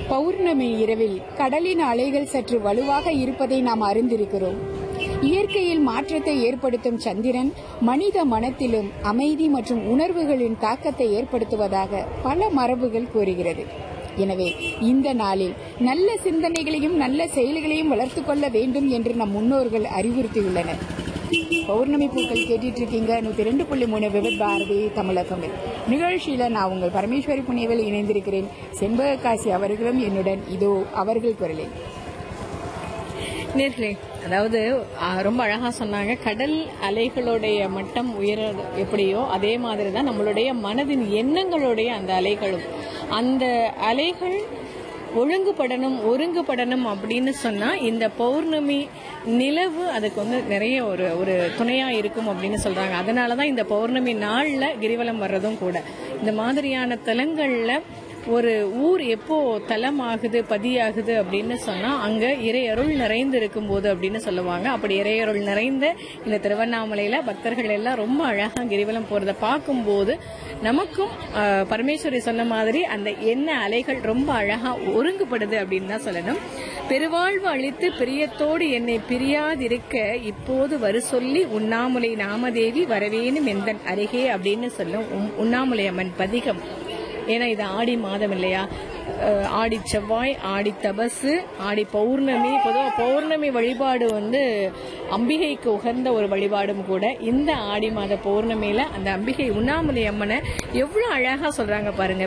பௌர்ணமி இரவில் கடலின் அலைகள் சற்று வலுவாக இருப்பதை நாம் அறிந்திருக்கிறோம் இயற்கையில் மாற்றத்தை ஏற்படுத்தும் சந்திரன் மனித மனத்திலும் அமைதி மற்றும் உணர்வுகளின் தாக்கத்தை ஏற்படுத்துவதாக பல மரபுகள் கூறுகிறது எனவே இந்த நாளில் நல்ல சிந்தனைகளையும் நல்ல செயல்களையும் வளர்த்துக் கொள்ள வேண்டும் என்று நம் முன்னோர்கள் அறிவுறுத்தியுள்ளனர் பௌர்ணமி பூக்கள் கேட்டுட்டு இருக்கீங்க நூத்தி ரெண்டு புள்ளி மூணு விபத் பாரதி தமிழகம் நிகழ்ச்சியில நான் உங்கள் பரமேஸ்வரி புண்ணியவில் இணைந்திருக்கிறேன் செண்பக காசி அவர்களும் என்னுடன் இதோ அவர்கள் குரலில் நேர்களே அதாவது ஆ, ரொம்ப அழகா சொன்னாங்க கடல் அலைகளுடைய மட்டம் உயர எப்படியோ அதே மாதிரி தான் நம்மளுடைய மனதின் எண்ணங்களுடைய அந்த அலைகளும் அந்த அலைகள் ஒழுங்குபடணும் ஒருங்குபடணும் அப்படின்னு சொன்னா இந்த பௌர்ணமி நிலவு அதுக்கு வந்து நிறைய ஒரு ஒரு துணையா இருக்கும் அப்படின்னு சொல்றாங்க அதனாலதான் இந்த பௌர்ணமி நாள்ல கிரிவலம் வர்றதும் கூட இந்த மாதிரியான தலங்கள்ல ஒரு ஊர் எப்போ தலமாகுது பதியாகுது அப்படின்னு சொன்னா அங்க இறையருள் நிறைந்து இருக்கும்போது அப்படின்னு சொல்லுவாங்க அப்படி இறையருள் நிறைந்த இந்த திருவண்ணாமலையில பக்தர்கள் எல்லாம் ரொம்ப அழகா கிரிவலம் போறத பார்க்கும்போது நமக்கும் ஆஹ், பரமேஸ்வரி சொன்ன மாதிரி அந்த எண்ண அலைகள் ரொம்ப அழகா ஒருங்குபடுது அப்படின்னு தான் சொல்லணும் பெருவாழ்வு அளித்து பிரியத்தோடு என்னை பிரியாதிருக்க இப்போது வரு சொல்லி உண்ணாமுலை நாமதேவி வரவேணும் எந்தன் அருகே அப்படின்னு சொல்லும் உம்- உண்ணாமுலை அம்மன் பதிகம் ஏன்னா இது ஆடி மாதம் இல்லையா அஹ் ஆடி செவ்வாய் ஆடி தபசு ஆடி பௌர்ணமி பொதுவாக பௌர்ணமி வழிபாடு வந்து அம்பிகைக்கு உகந்த ஒரு வழிபாடும் கூட இந்த ஆடி மாத பௌர்ணமியில அந்த அம்பிகை உண்ணாமலை அம்மனை எவ்வளவு அழகா சொல்றாங்க பாருங்க